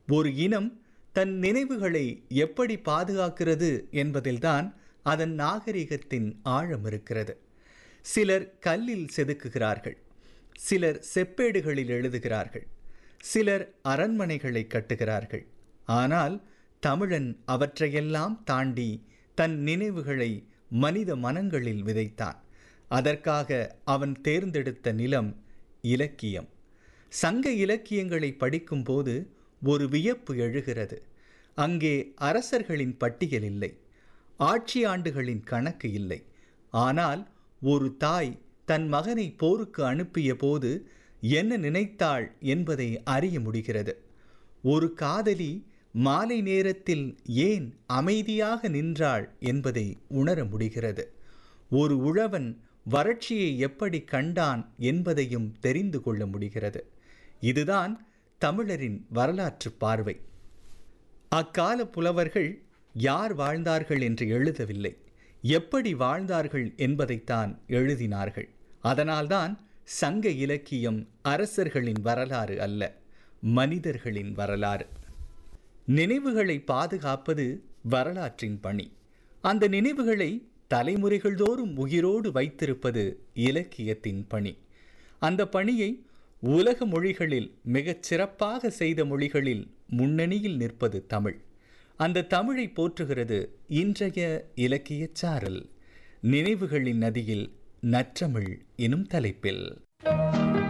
ஒரு இனம் தன் நினைவுகளை எப்படி பாதுகாக்கிறது என்பதில்தான் அதன் நாகரிகத்தின் ஆழம் இருக்கிறது சிலர் கல்லில் செதுக்குகிறார்கள் சிலர் செப்பேடுகளில் எழுதுகிறார்கள் சிலர் அரண்மனைகளை கட்டுகிறார்கள் ஆனால் தமிழன் அவற்றையெல்லாம் தாண்டி தன் நினைவுகளை மனித மனங்களில் விதைத்தான் அதற்காக அவன் தேர்ந்தெடுத்த நிலம் இலக்கியம் சங்க இலக்கியங்களை படிக்கும்போது ஒரு வியப்பு எழுகிறது அங்கே அரசர்களின் பட்டியல் இல்லை ஆட்சி ஆண்டுகளின் கணக்கு இல்லை ஆனால் ஒரு தாய் தன் மகனை போருக்கு அனுப்பிய போது என்ன நினைத்தாள் என்பதை அறிய முடிகிறது ஒரு காதலி மாலை நேரத்தில் ஏன் அமைதியாக நின்றாள் என்பதை உணர முடிகிறது ஒரு உழவன் வறட்சியை எப்படி கண்டான் என்பதையும் தெரிந்து கொள்ள முடிகிறது இதுதான் தமிழரின் வரலாற்று பார்வை அக்கால புலவர்கள் யார் வாழ்ந்தார்கள் என்று எழுதவில்லை எப்படி வாழ்ந்தார்கள் என்பதைத்தான் எழுதினார்கள் அதனால்தான் சங்க இலக்கியம் அரசர்களின் வரலாறு அல்ல மனிதர்களின் வரலாறு நினைவுகளை பாதுகாப்பது வரலாற்றின் பணி அந்த நினைவுகளை தலைமுறைகள் தோறும் உயிரோடு வைத்திருப்பது இலக்கியத்தின் பணி அந்த பணியை உலக மொழிகளில் மிகச் சிறப்பாக செய்த மொழிகளில் முன்னணியில் நிற்பது தமிழ் அந்த தமிழை போற்றுகிறது இன்றைய இலக்கியச் சாரல் நினைவுகளின் நதியில் நற்றமிழ் எனும் தலைப்பில்